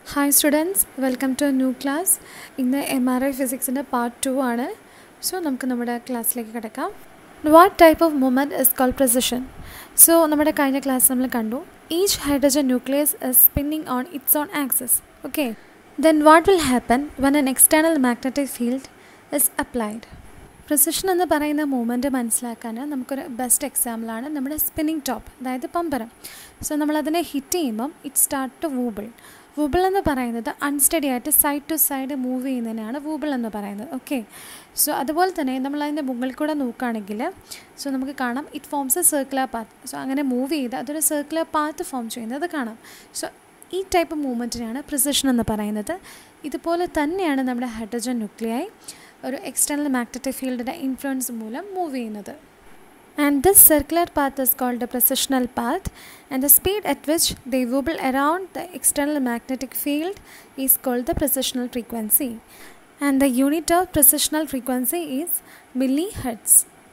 Hi students welcome to new class ഇന്ന് M R I ഫിസിക്സിൻ്റെ part two ആണ് so നമുക്ക് നമ്മുടെ ക്ലാസ്സിലേക്ക് കിടക്കാം what type of moment is call precession so നമ്മുടെ കഴിഞ്ഞ ക്ലാസ് നമ്മൾ കണ്ടു each hydrogen nucleus is spinning on its own axis okay then what will happen when an external magnetic field is applied precession എന്ന് പറയുന്ന movement മനസ്സിലാക്കാൻ നമുക്കൊരു best എക്സാമ്പിളാണ് നമ്മുടെ സ്പിന്നിങ് ടോപ്പ് അതായത് പമ്പരം സോ നമ്മളതിനെ ഹിറ്റ് ചെയ്യുമ്പം it start to wobble wobble എന്ന് പറയുന്നത് അൺസ്റ്റഡി ആയിട്ട് സൈഡ് ടു സൈഡ് മൂവ് ചെയ്യുന്നതിനാണ് വൂബിൾ എന്ന് പറയുന്നത് ഓക്കെ സോ അതുപോലെ തന്നെ നമ്മൾ അതിൻ്റെ മുകളിൽ കൂടെ നോക്കുകയാണെങ്കിൽ സോ നമുക്ക് കാണാം it forms a circular path so അങ്ങനെ മൂവ് ചെയ്ത് അതൊരു സർക്കുലർ പാത്ത് ഫോം ചെയ്യുന്നത് കാണാം സോ ഈ ടൈപ്പ് മൂവ്മെൻറ്റിനാണ് പ്രിസിഷൻ എന്ന് പറയുന്നത് ഇതുപോലെ തന്നെയാണ് നമ്മുടെ ഹൈഡ്രജൻ ന്യൂക്ലിയായി ഒരു എക്സ്റ്റേണൽ മാഗ്നറ്റിക് ഫീൽഡിൻ്റെ ഇൻഫ്ലുവൻസ് മൂലം മൂവ് ചെയ്യുന്നത് and this circular path is called a precessional path and the speed at which they wobble around the external magnetic field is called the precessional frequency and the unit of precessional frequency is millihertz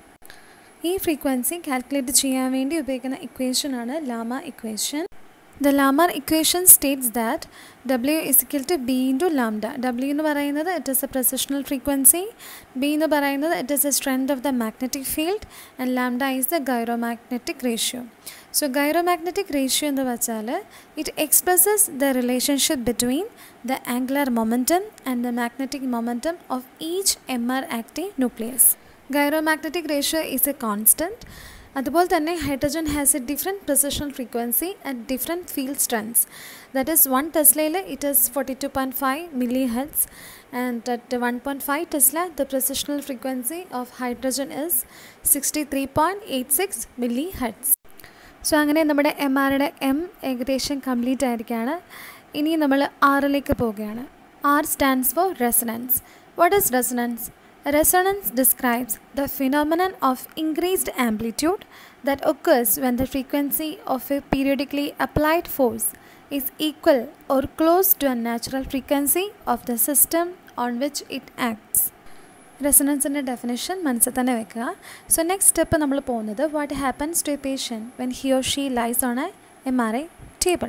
ഈ frequency calculate ചെയ്യാൻ വേണ്ടി ഉപയോഗിക്കുന്ന ഇക്വേഷനാണ് Larmor equation the Larmor equation states that W is equal to B into lambda W എന്ന് പറയുന്നത് it is a precessional frequency B എന്ന് പറയുന്നത് it is a strength of the magnetic field and lambda is the gyro magnetic ratio so gyro magnetic ratio എന്ന് വെച്ചാൽ it expresses the relationship between the angular momentum and the magnetic momentum of each M R active nucleus gyro magnetic ratio is a constant അതുപോലെ തന്നെ hydrogen has a different precession frequency at different field strengths that is one ടെസ്ലയിൽ it is forty two point five milli hertz and at one point five tesla the precessional frequency of hydrogen is sixty three point eight six milli hertz so അങ്ങനെ നമ്മുടെ M ആറുടെ M ഏകദേശം complete ആയിരിക്കുകയാണ് ഇനി നമ്മൾ ആറിലേക്ക് പോവുകയാണ് R stands for resonance what is resonance Resonance describes the phenomenon of increased amplitude that occurs when the frequency of a periodically applied force is equal or close to a natural frequency of the system on which it acts. റെസണൻസിൻ്റെ definition മനസ്സിൽ തന്നെ വെക്കുക so next step നമ്മൾ പോകുന്നത് what happens to a patient when he or she lies on a M R I table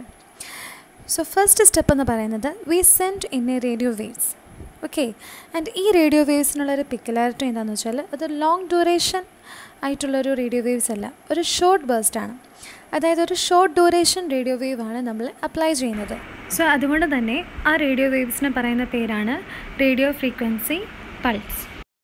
so first step എന്ന് പറയുന്നത് we send in a radio waves okay and ഈ radio വേവ്സിനുള്ളൊരു peculiarity എന്താണെന്ന് വെച്ചാൽ അത് long duration ആയിട്ടുള്ളൊരു radio waves അല്ല ഒരു ഷോർട്ട് ബേസ്റ്റ് ആണ് അതായത് ഒരു ഷോർട്ട് ഡ്യൂറേഷൻ റേഡിയോ വേവ് ആണ് നമ്മൾ അപ്ലൈ ചെയ്യുന്നത് സോ അതുകൊണ്ട് തന്നെ ആ റേഡിയോ വേവ്സിന് പറയുന്ന പേരാണ് radio frequency pulse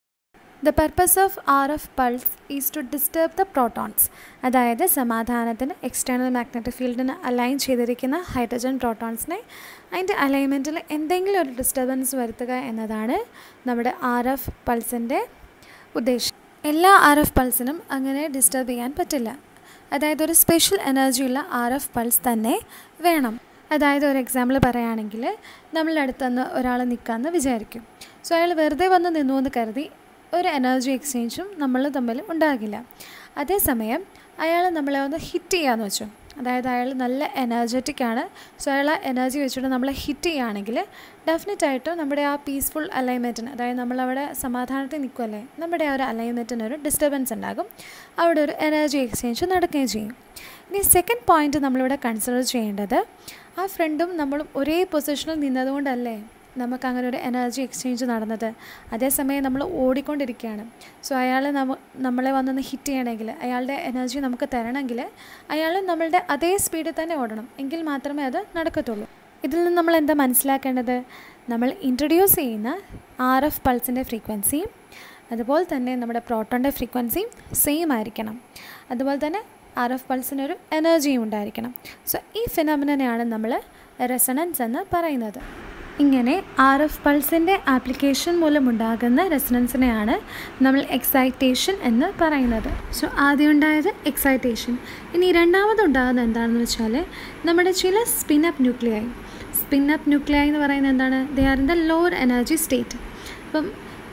the purpose of R F pulse is to disturb the protons അതായത് സമാധാനത്തിന് എക്സ്റ്റേണൽ മാഗ്നറ്റിക് ഫീൽഡിന് അലൈൻ ചെയ്തിരിക്കുന്ന ഹൈഡ്രജൻ പ്രോട്ടോൺസിനെ അതിൻ്റെ അലൈൻമെൻറ്റിൽ എന്തെങ്കിലും ഒരു ഡിസ്റ്റർബൻസ് വരുത്തുക എന്നതാണ് നമ്മുടെ ആർ എഫ് പൾസിൻ്റെ ഉദ്ദേശം എല്ലാ ആർ എഫ് പൾസിനും അങ്ങനെ ഡിസ്റ്റർബ് ചെയ്യാൻ പറ്റില്ല അതായത് ഒരു സ്പെഷ്യൽ എനർജിയുള്ള ആർ എഫ് പൾസ് തന്നെ വേണം അതായത് ഒരു എക്സാമ്പിൾ പറയുകയാണെങ്കിൽ നമ്മളുടെ അടുത്തുനിന്ന് ഒരാൾ നിൽക്കാമെന്ന് വിചാരിക്കും സോ അയാൾ വെറുതെ വന്ന് നിന്നു എന്ന് കരുതി ഒരു എനർജി എക്സ്ചേഞ്ചും നമ്മൾ തമ്മിൽ ഉണ്ടാകില്ല അതേസമയം അയാൾ നമ്മളെ ഒന്ന് ഹിറ്റ് ചെയ്യാമെന്ന് വെച്ചു അതായത് അയാൾ നല്ല എനർജറ്റിക് ആണ് സോ അയാൾ ആ എനർജി വെച്ചിട്ട് നമ്മളെ ഹിറ്റ് ചെയ്യുകയാണെങ്കിൽ ഡെഫിനറ്റ് ആയിട്ടും നമ്മുടെ ആ പീസ്ഫുൾ അലൈൻമെൻറ്റിന് അതായത് നമ്മളവിടെ സമാധാനത്തിൽ നിൽക്കുമല്ലേ നമ്മുടെ ആ ഒരു അലൈൻമെൻറ്റിന് ഒരു ഡിസ്റ്റർബൻസ് ഉണ്ടാകും അവിടെ ഒരു എനർജി എക്സ്ചേഞ്ച് നടക്കുകയും ചെയ്യും ഇനി സെക്കൻഡ് പോയിന്റ് നമ്മളിവിടെ കൺസിഡർ ചെയ്യേണ്ടത് ആ ഫ്രണ്ടും നമ്മളും ഒരേ പൊസിഷനിൽ നിന്നതുകൊണ്ടല്ലേ നമുക്ക് അങ്ങനെ ഒരു എനർജി എക്സ്ചേഞ്ച് നടന്നത് അതേസമയം നമ്മൾ ഓടിക്കൊണ്ടിരിക്കുകയാണ് സോ അയാൾ നമ്മ നമ്മളെ വന്നൊന്ന് ഹിറ്റ് ചെയ്യണമെങ്കിൽ അയാളുടെ എനർജി നമുക്ക് തരണമെങ്കിൽ അയാൾ നമ്മളുടെ അതേ സ്പീഡിൽ തന്നെ ഓടണം എങ്കിൽ മാത്രമേ അത് നടക്കത്തുള്ളൂ ഇതിൽ നിന്ന് നമ്മൾ എന്താ മനസ്സിലാക്കേണ്ടത് നമ്മൾ ഇൻട്രൊഡ്യൂസ് ചെയ്യുന്ന ആർ എഫ് പൾസിൻ്റെ ഫ്രീക്വൻസിയും അതുപോലെ തന്നെ നമ്മുടെ പ്രോട്ടോണിൻ്റെ ഫ്രീക്വൻസിയും സെയിം ആയിരിക്കണം അതുപോലെ തന്നെ ആർ എഫ് പൾസിനൊരു എനർജിയും ഉണ്ടായിരിക്കണം സോ ഈ ഫിനോമിനെയാണ് നമ്മൾ റെസണൻസ് എന്ന് പറയുന്നത് ഇങ്ങനെ ആർ എഫ് പൾസിൻ്റെ ആപ്ലിക്കേഷൻ മൂലമുണ്ടാകുന്ന റെസണൻസിനെയാണ് നമ്മൾ എക്സൈറ്റേഷൻ എന്ന് പറയുന്നത് സോ ആദ്യം ഉണ്ടായത് എക്സൈറ്റേഷൻ ഇനി രണ്ടാമതുണ്ടാകുന്നത് എന്താണെന്ന് വെച്ചാൽ നമ്മുടെ ചില spin up nuclei spin up nuclei എന്ന് പറയുന്നത് എന്താണ് they are in the lower energy state അപ്പം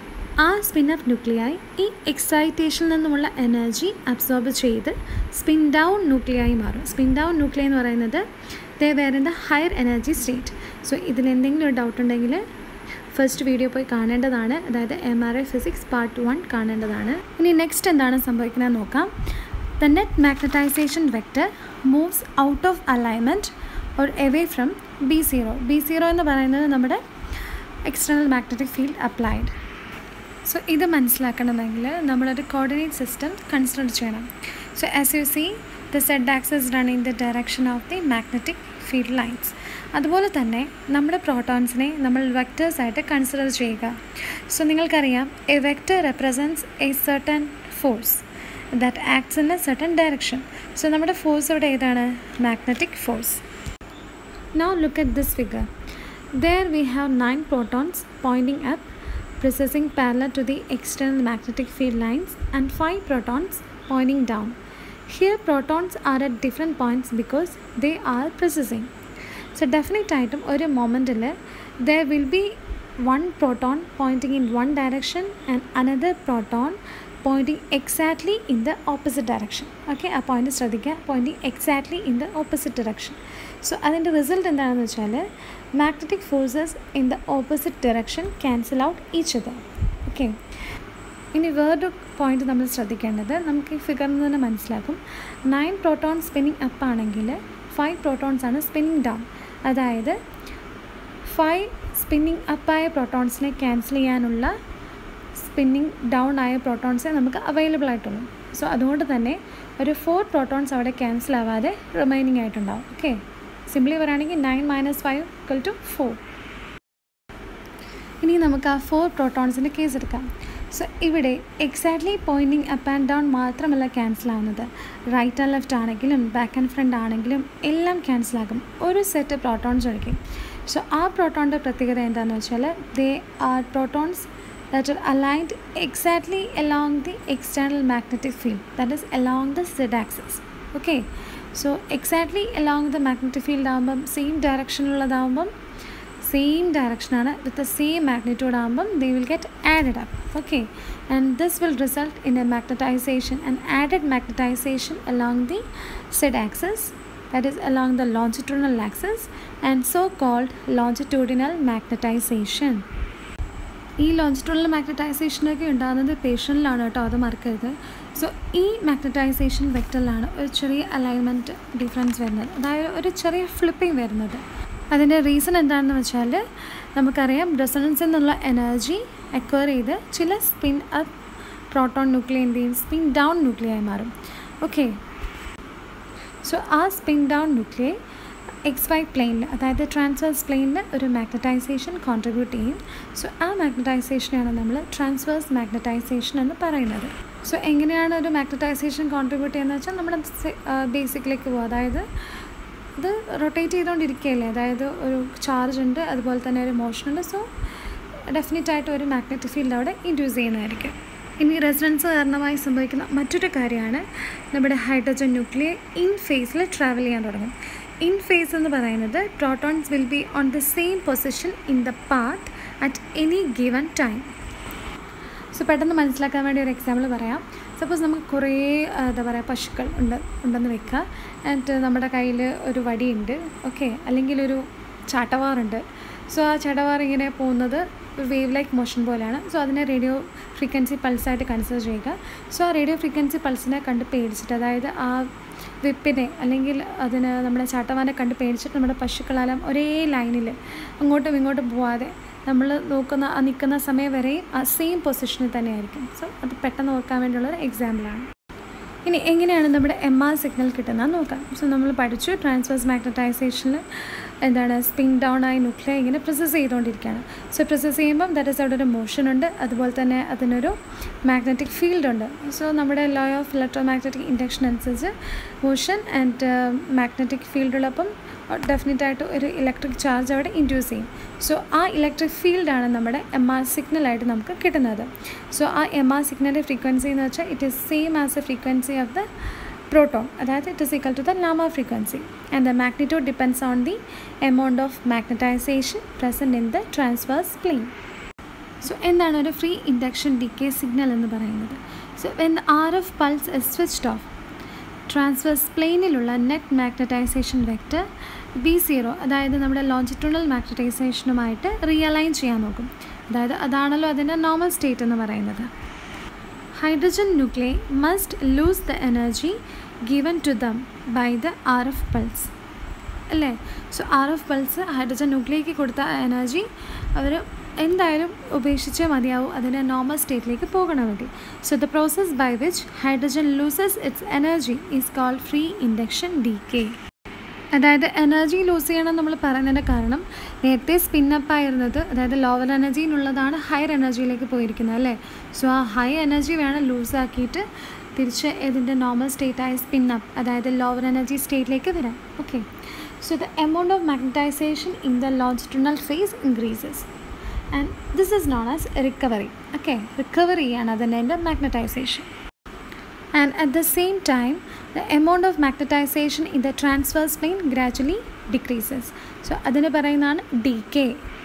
ആ സ്പിൻ അപ്പ് ന്യൂക്ലിയായി ഈ എക്സൈറ്റേഷനിൽ നിന്നുമുള്ള എനർജി അബ്സോർബ് ചെയ്ത് സ്പിൻ ഡൗൺ ന്യൂക്ലിയായി മാറും സ്പിൻ ഡൗൺ ന്യൂക്ലിയ എന്ന് പറയുന്നത് they were in the higher energy state so ഇതിൽ എന്തെങ്കിലും ഒരു ഡൗട്ട് ഉണ്ടെങ്കിൽ ഫസ്റ്റ് വീഡിയോ പോയി കാണേണ്ടതാണ് അതായത് M R I physics part one കാണേണ്ടതാണ് ഇനി നെക്സ്റ്റ് എന്താണ് സംഭവിക്കുന്നത് നോക്കാം the net magnetisation vector moves out of alignment or away from B zero B zero എന്ന് പറയുന്നത് നമ്മുടെ external magnetic field applied so ഇത് മനസ്സിലാക്കണമെങ്കിൽ നമ്മളൊരു കോർഡിനേറ്റ് സിസ്റ്റം കൺസിഡർ ചെയ്യണം so as you see the Z axis run in the direction of the magnetic field lines അതുപോലെ തന്നെ നമ്മുടെ പ്രോട്ടോൺസിനെ നമ്മൾ വെക്റ്റേഴ്സായിട്ട് കൺസിഡർ ചെയ്യുക സോ നിങ്ങൾക്കറിയാം a vector represents a certain force that acts in a certain direction so നമ്മുടെ force ഇവിടെ ഏതാണ് magnetic force Now look at this figure. There we have 9 protons pointing up, precessing parallel to the external magnetic field lines, and 5 protons pointing down. Here, protons are at different points because they are precessing. So, definite item or a moment there will be one proton pointing in one direction and another proton pointing exactly in the opposite direction. Okay, ആ point ശ്രദ്ധിക്കുക pointing exactly in the opposite direction so അതിൻ്റെ result എന്താണെന്ന് വെച്ചാൽ magnetic forces in the opposite direction cancel out each other okay ഇനി വേറൊരു point നമ്മൾ ശ്രദ്ധിക്കേണ്ടത് നമുക്ക് ഈ ഫിഗറിൽ നിന്ന് തന്നെ മനസ്സിലാക്കും നയൻ പ്രോട്ടോൺ സ്പിന്നിങ് അപ്പ് ആണെങ്കിൽ ഫൈവ് പ്രോട്ടോൺസ് ആണ് സ്പിന്നിങ് ഡൗൺ അതായത് ഫൈവ് സ്പിന്നിങ് അപ്പായ പ്രോട്ടോൺസിനെ ക്യാൻസൽ ചെയ്യാനുള്ള സ്പിന്നിങ് ഡൗൺ ആയ പ്രോട്ടോൺസേ നമുക്ക് അവൈലബിൾ ആയിട്ടുള്ളൂ സോ അതുകൊണ്ട് തന്നെ ഒരു ഫോർ പ്രോട്ടോൺസ് അവിടെ ക്യാൻസൽ ആവാതെ റിമൈനിങ് ആയിട്ടുണ്ടാവും ഓക്കെ സിംപ്ലി പറയുകയാണെങ്കിൽ nine minus five equal to four ഇനി നമുക്ക് ആ ഫോർ പ്രോട്ടോൺസിൻ്റെ കേസ് എടുക്കാം സോ ഇവിടെ exactly pointing up and down മാത്രമല്ല ക്യാൻസൽ ആവുന്നത് റൈറ്റ് ആൻഡ് ലെഫ്റ്റ് ആണെങ്കിലും ബാക്ക് ആൻഡ് ഫ്രണ്ട് ആണെങ്കിലും എല്ലാം ക്യാൻസൽ ആകും ഒരു സെറ്റ് പ്രോട്ടോൺസ് ഒഴിക്കും സോ ആ പ്രോട്ടോണിൻ്റെ പ്രത്യേകത എന്താണെന്ന് വെച്ചാൽ they are protons that are aligned exactly along the external magnetic field that is along the z axis okay so exactly along the magnetic field ആകുമ്പം സെയിം ഡയറക്ഷനിലുള്ളതാകുമ്പം സെയിം ഡയറക്ഷനാണ് വിത്ത് ദ സെയിം മാഗ്നിറ്റ്യൂഡ് ആകുമ്പം they will get added up okay and this will result in a magnetization and added magnetization along the Z axis that is along the longitudinal axis and so called longitudinal magnetization ഈ ലോഞ്ചിറ്റുള്ള മാഗ്നറ്റൈസേഷനൊക്കെ ഉണ്ടാകുന്നത് പേഷ്യനിലാണ് കേട്ടോ അത് മറക്കരുത് so ഈ magnetisation വെക്ടറിലാണ് ഒരു ചെറിയ alignment difference വരുന്നത് അതായത് ഒരു ചെറിയ ഫ്ലിപ്പിംഗ് വരുന്നത് അതിൻ്റെ റീസൺ എന്താണെന്ന് വെച്ചാൽ നമുക്കറിയാം റെസണൻസ് എന്നുള്ള എനർജി അക്വയർ ചെയ്ത് ചില സ്പിൻ അപ്പ് പ്രോട്ടോൺ ന്യൂക്ലിയ എന്ത് ചെയ്യും സ്പിൻ ഡൗൺ ന്യൂക്ലിയായി മാറും ഓക്കെ സോ ആ spin down nuclei X Y പ്ലെയിനിൽ അതായത് ട്രാൻസ്വേഴ്സ് പ്ലെയിനിൽ ഒരു മാഗ്നറ്റൈസേഷൻ കോൺട്രിബ്യൂട്ട് ചെയ്യും സോ ആ മാഗ്നറ്റൈസേഷനാണ് നമ്മൾ ട്രാൻസ്വേഴ്സ് മാഗ്നറ്റൈസേഷൻ എന്ന് പറയുന്നത് സോ എങ്ങനെയാണ് ഒരു മാഗ്നറ്റൈസേഷൻ കോൺട്രിബ്യൂട്ട് ചെയ്യുന്നത് വെച്ചാൽ നമ്മുടെ ബേസിക്കിലേക്ക് പോകും അതായത് ഇത് റൊട്ടേറ്റ് ചെയ്തുകൊണ്ടിരിക്കുകയല്ലേ അതായത് ഒരു ചാർജ് ഉണ്ട് അതുപോലെ തന്നെ ഒരു മോഷൻ ഉണ്ട് സോ ഡെഫിനറ്റ് ആയിട്ട് ഒരു മാഗ്നറ്റിക് ഫീൽഡ് അവിടെ ഇൻഡ്യൂസ് ചെയ്യുന്നതായിരിക്കും ഇനി റെസിഡൻസ് കാരണമായി സംഭവിക്കുന്ന മറ്റൊരു കാര്യമാണ് നമ്മുടെ ഹൈഡ്രജൻ ന്യൂക്ലിയ ഇൻ ഫേസിൽ ട്രാവൽ ചെയ്യാൻ തുടങ്ങും ഇൻ ഫേസ് എന്ന് പറയുന്നത് protons will be on the same position in the path at any given time so പെട്ടെന്ന് മനസ്സിലാക്കാൻ വേണ്ടി ഒരു എക്സാമ്പിൾ പറയാം സപ്പോസ് നമുക്ക് കുറേ എന്താ പറയുക പശുക്കൾ ഉണ്ട് ഉണ്ടെന്ന് വെക്കുക എന്നിട്ട് നമ്മുടെ കയ്യിൽ ഒരു വടിയുണ്ട് ഓക്കെ അല്ലെങ്കിൽ ഒരു ചാട്ടവാറുണ്ട് സോ ആ ചാട്ടവാർ ഇങ്ങനെ പോകുന്നത് വേവ് ലൈക്ക് മോഷൻ പോലെയാണ് സോ അതിനെ റേഡിയോ ഫ്രീക്വൻസി പൾസായിട്ട് കൺസിഡർ ചെയ്യുക സോ ആ റേഡിയോ ഫ്രീക്വൻസി പൾസിനെ കണ്ട് പേടിച്ചിട്ട് അതായത് ആ വിപ്പിനെ അല്ലെങ്കിൽ അതിന് നമ്മുടെ ചാട്ടവാനെ കണ്ട് പേടിച്ചിട്ട് നമ്മുടെ പശുക്കളെല്ലാം ഒരേ ലൈനിൽ അങ്ങോട്ടും ഇങ്ങോട്ടും പോവാതെ നമ്മൾ നോക്കുന്ന ആ നിൽക്കുന്ന സമയം വരെയും ആ സെയിം പൊസിഷനിൽ തന്നെയായിരിക്കും സോ അത് പെട്ടെന്ന് ഓർക്കാൻ വേണ്ടിയുള്ളൊരു എക്സാമ്പിളാണ് ഇനി എങ്ങനെയാണ് നമ്മുടെ എം ആർ സിഗ്നൽ കിട്ടുന്നത് നോക്കാം സോ നമ്മൾ പഠിച്ചു ട്രാൻസ്വേഴ്സ് മാഗ്നറ്റൈസേഷനിൽ എന്താണ് സ്പിൻ ഡൗൺ ആയി ന്യൂക്ലിയ ഇങ്ങനെ പ്രോസസ്സ് ചെയ്തുകൊണ്ടിരിക്കുകയാണ് സോ പ്രോസസ്സ് ചെയ്യുമ്പം ദാറ്റ് ഇസ് അവിടെ ഒരു മോഷൻ ഉണ്ട് അതുപോലെ തന്നെ അതിനൊരു മാഗ്നറ്റിക് ഫീൽഡ് ഉണ്ട് സോ നമ്മുടെ law of electromagnetic induction അനുസരിച്ച് മോഷൻ ആൻഡ് മാഗ്നറ്റിക് ഫീൽഡുള്ളപ്പം ഡെഫിനറ്റ് ആയിട്ട് ഒരു ഇലക്ട്രിക് ചാർജ് അവിടെ ഇൻഡ്യൂസ് ചെയ്യും സോ ആ ഇലക്ട്രിക് ഫീൽഡാണ് നമ്മുടെ എം ആർ സിഗ്നലായിട്ട് നമുക്ക് കിട്ടുന്നത് സോ ആ എം ആർ സിഗ്നലിൻ്റെ ഫ്രീക്വൻസി എന്ന് വെച്ചാൽ it is same as a frequency of the proton അതായത് it is equal to the Larmor frequency and the magnitude depends on the amount of magnetisation present in the transverse plane so എന്താണ് ഒരു free induction decay signal എന്ന് പറയുന്നത് so when R F pulse is switched off transverse പ്ലെയിനിലുള്ള net magnetisation vector be zero അതായത് നമ്മുടെ longitudinal മാഗ്നറ്റൈസേഷനുമായിട്ട് റിയലൈൻ ചെയ്യാൻ നോക്കും അതായത് അതാണല്ലോ അതിൻ്റെ നോർമൽ സ്റ്റേറ്റ് എന്ന് പറയുന്നത് hydrogen nuclei must lose the energy given to them by the RF pulse. അല്ലേ so R F pulse hydrogen ന്യൂക്ലിയയ്ക്ക് കൊടുത്ത എനർജി അവർ എന്തായാലും ഉപേക്ഷിച്ചേ മതിയാവും അതിൻ്റെ നോർമൽ സ്റ്റേറ്റിലേക്ക് പോകണമെങ്കിൽ so the process by which hydrogen loses its energy is called free induction decay അതായത് energy lose ചെയ്യണം നമ്മൾ പറയുന്നതിൻ്റെ കാരണം നേരത്തെ സ്പിന്നപ്പ് ആയിരുന്നത് അതായത് ലോവർ എനർജിയിലുള്ളതാണ് ഹയർ എനർജിയിലേക്ക് പോയിരിക്കുന്നത് അല്ലേ സോ ആ ഹൈ എനർജി വേണം ലൂസാക്കിയിട്ട് തിരിച്ച് ഇതിൻ്റെ നോർമൽ സ്റ്റേറ്റായ സ്പിന്നപ്പ് അതായത് ലോവർ എനർജി സ്റ്റേറ്റിലേക്ക് വരാം okay so the amount of magnetisation in the longitudinal phase increases and this is known as recovery okay recovery ആണ് അതിൻ്റെ magnetisation and at the same time the amount of magnetization in the transverse plane gradually decreases so അതിന് പറയുന്നതാണ് decay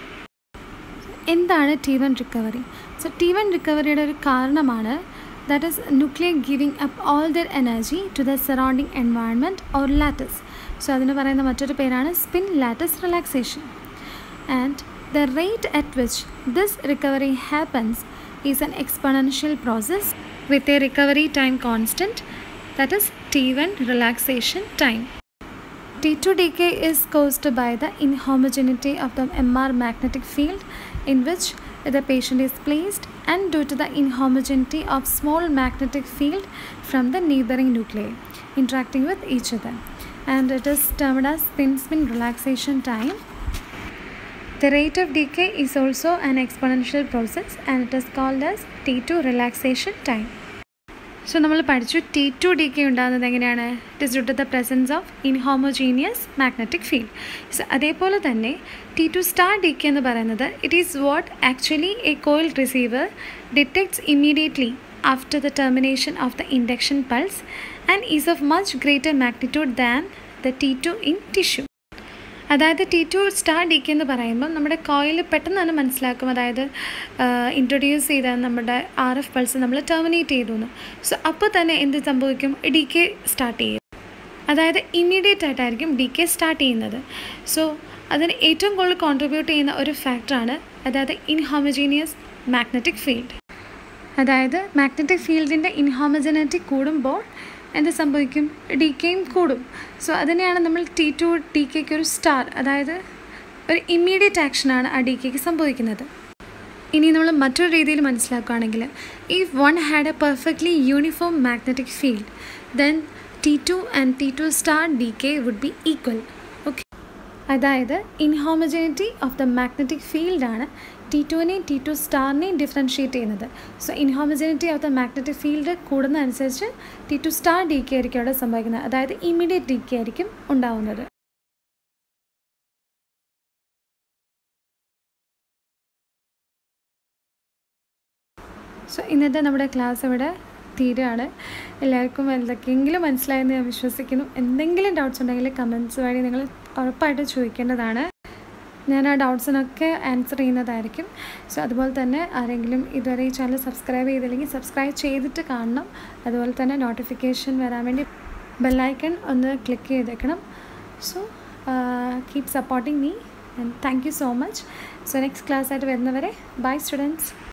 എന്താണ് T one recovery so T one റിക്കവറിയുടെ ഒരു കാരണമാണ് that is nuclear giving up all their energy to the surrounding environment or lattice so അതിന് പറയുന്ന മറ്റൊരു പേരാണ് spin lattice relaxation and the rate at which this recovery happens is an exponential process with a recovery time constant that is T1 relaxation time. T2 decay is caused by the inhomogeneity of the MR magnetic field in which the patient is placed and due to the inhomogeneity of small magnetic field from the neighboring nuclei interacting with each other and it is termed as spin spin relaxation time the rate of decay is also an exponential process and it is called as T2 relaxation time. So നമ്മൾ പഠിച്ചു T two decay ഉണ്ടാകുന്നത് എങ്ങനെയാണ് it is due to the presence of inhomogeneous magnetic field so അതേപോലെ തന്നെ T two star decay എന്ന് പറയുന്നത് it is what actually a coil receiver detects immediately after the termination of the induction pulse and is of much greater magnitude than the T two in tissue അതായത് T two star decay എന്ന് പറയുമ്പോൾ നമ്മുടെ coil പെട്ടെന്ന് തന്നെ മനസ്സിലാക്കും അതായത് introduce ചെയ്ത നമ്മുടെ ആർ എഫ് പൾസ് നമ്മൾ ടെർമിനേറ്റ് ചെയ്തു എന്ന് സോ അപ്പോൾ തന്നെ എന്ത് സംഭവിക്കും ഡി കെ സ്റ്റാർട്ട് ചെയ്യും അതായത് ഇമ്മീഡിയറ്റ് ആയിട്ടായിരിക്കും ഡി കെ സ്റ്റാർട്ട് ചെയ്യുന്നത് സോ അതിന് ഏറ്റവും കൂടുതൽ കോൺട്രിബ്യൂട്ട് ചെയ്യുന്ന ഒരു ഫാക്ടറാണ് അതായത് ഇൻഹോമജീനിയസ് മാഗ്നറ്റിക് ഫീൽഡ് അതായത് മാഗ്നറ്റിക് ഫീൽഡിൻ്റെ ഇൻഹോമജനിറ്റി കൂടുമ്പോൾ എന്ത് സംഭവിക്കും ഡി കെയും കൂടും സോ അതിനെയാണ് നമ്മൾ ടി ടു ഡി കെക്ക് ഒരു സ്റ്റാർ അതായത് ഒരു ഇമ്മീഡിയറ്റ് ആക്ഷനാണ് ആ ഡി കെക്ക് സംഭവിക്കുന്നത് ഇനി നമ്മൾ മറ്റൊരു രീതിയിൽ മനസ്സിലാക്കുകയാണെങ്കിൽ if one had a perfectly uniform magnetic field then T two and T two star decay would be equal okay അതായത് ഇൻഹോമജനിറ്റി ഓഫ് ദ മാഗ്നറ്റിക് ഫീൽഡാണ് ടി ടുവിനെയും ടി ടു സ്റ്റാറിനെയും ഡിഫറൻഷ്യേറ്റ് ചെയ്യുന്നത് so inhomogeneity of the magnetic field കൂടുന്നതനുസരിച്ച് T two star decay ആയിരിക്കും അവിടെ സംഭവിക്കുന്നത് അതായത് ഇമ്മീഡിയറ്റ് ഡി കെ ആയിരിക്കും ഉണ്ടാവുന്നത് സോ ഇന്നത്തെ നമ്മുടെ ക്ലാസ് ഇവിടെ തീരുകയാണ് എല്ലാവർക്കും എന്തൊക്കെയെങ്കിലും മനസ്സിലായെന്ന് ഞാൻ വിശ്വസിക്കുന്നു എന്തെങ്കിലും ഡൗട്ട്സ് ഉണ്ടെങ്കിൽ കമൻസ് വഴി നിങ്ങൾ ഉറപ്പായിട്ട് ചോദിക്കേണ്ടതാണ് ഞാൻ ആ ഡൗട്ട്സിനൊക്കെ ആൻസർ ചെയ്യുന്നതായിരിക്കും സോ അതുപോലെ തന്നെ ആരെങ്കിലും ഇതുവരെ ഈ ചാനൽ സബ്സ്ക്രൈബ് ചെയ്തില്ലെങ്കിൽ സബ്സ്ക്രൈബ് ചെയ്തിട്ട് കാണണം അതുപോലെ തന്നെ നോട്ടിഫിക്കേഷൻ വരാൻ വേണ്ടി ബെല്ലൈക്കൺ ഒന്ന് ക്ലിക്ക് ചെയ്തേക്കണം so keep supporting me and thank you so much so next class ആയിട്ട് വരുന്നവരെ ബൈ സ്റ്റുഡൻസ്